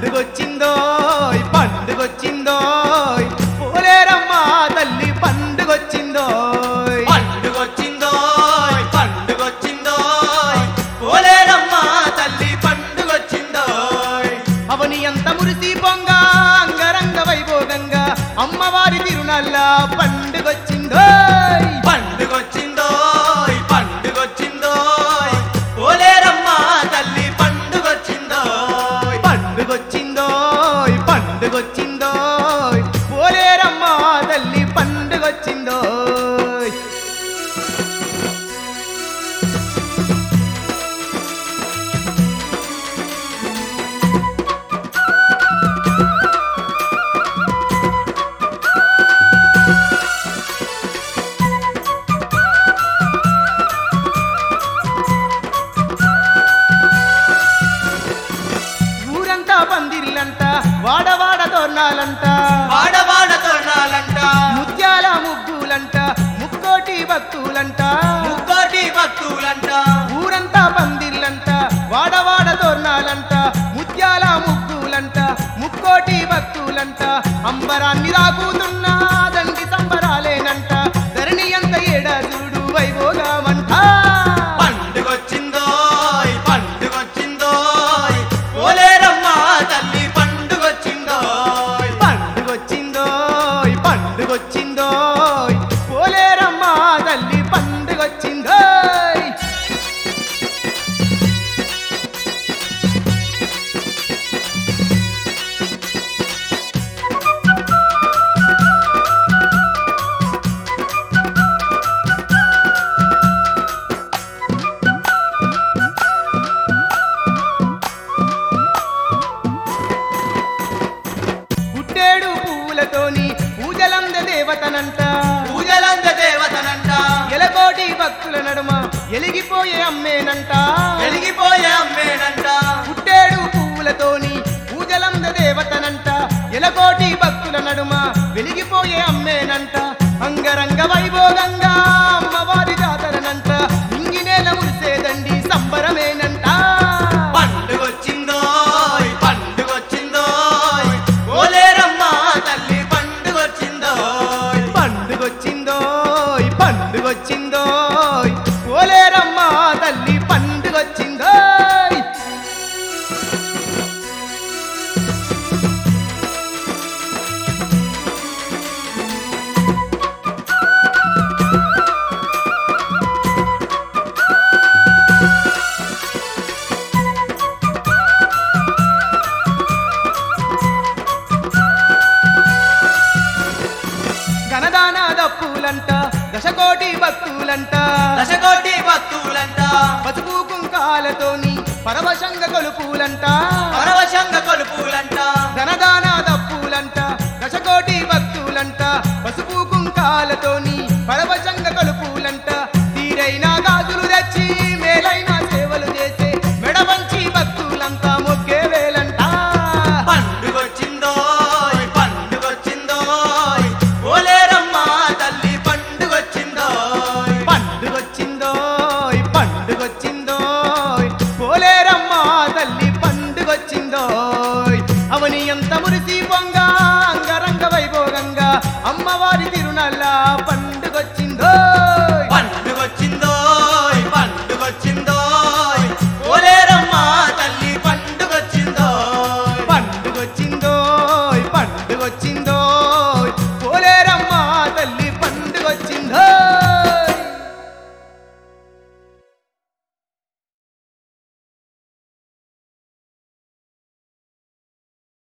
పండుగొచ్చిందో పండుగొచ్చిందో పోలేరమ్మా తల్లి పండుగొచ్చిందో పండుగొచ్చిందో పండుగొచ్చిందో పోలేరమ్మా తల్లి పండుగొచ్చిందో అవని ఎంత మురిసి పొంగ అంగరంగ వైభోగంగా అమ్మవారి తిరునల్ల పండుగొచ్చిందో పండుగొచ్చిందో పండుగొచ్చిందో పోలేరమ్మా తల్లి పండుగొచ్చిందో పండుగొచ్చిందో పండుగొచ్చిందో పోలేరమ్మా తల్లి పండుగొచ్చిందో ఊరంతా పందిర్లంట వాడవాడ తోర్నాలంట వాడవాడ తోరణాలంట ముత్యాల ముగ్గులంట ముక్కోటి భక్తులంట ముక్కోటి భక్తులంట ఊరంతా పందిర్లంట వాడవాడ తోర్నాలంట ముత్యాల ముగ్గులంట ముక్కోటి భక్తులంట అంబరాన్ని రాకుతున్నా దండి సంబరాలేనంట ధరణి అంత ఏడాదుడు వైభోగమంట పండుగొచ్చిందో పండుగొచ్చిందో పోలేరమ్మా తల్లి పండుగొచ్చిందో పండుగొచ్చిందో పండుగొచ్చిందో పోలేరమ్మా తల్లి పండుగొచ్చిందో పుట్టేడు పువ్వులతోని పూజలంద దేవతనంట పూజలంద దేవతనంట ఎలకోటి భక్తుల నడుమ ఎలిగిపోయే అమ్మేనంట వెలిగిపోయే అమ్మేనంట పుట్టేడు పువ్వులతోని పూజలంద దేవతనంట ఎలకోటి భక్తుల నడుమ వెలిగిపోయే అమ్మేనంట అంగరంగ వైభోగంగా అమ్మవారి జాతరనంట ఇంగినేల మురిసేదండి సంబరమేనంట పండుగొచ్చిందో పండుగొచ్చిందో పోలేరమ్మా తల్లి పండుగొచ్చిందో పండుగొచ్చిందో పండుగొచ్చిందో పోలేరమ్మా తల్లి పండుగొచ్చిందో ఘనదాన దప్పులంట దశకోటి భక్తులంట దశకోటి భక్తులంట పసుపు కుంకాలతోని పరవశంగ కొలుపులంట పరవశంగ కొలుపులంట ధనదాన దప్పులంట దశకోటి భక్తులంట పసుపు కుంకాలతోని పరవశంగ కొలుపులంట తీరైన గాజులు తెచ్చి మేలైన సేవలు చేసే మెడవంచి భక్తులంతా మొక్కే వేలంట పండుగొచ్చిందో పండుగొచ్చిందో పోలేరమ్మా తల్లి పండుగొచ్చిందో పండుగొచ్చిందో పండుగొచ్చిందో పోలేరమ్మా తల్లి పండుగొచ్చిందో అవని ఎంత మురిసి పొంగ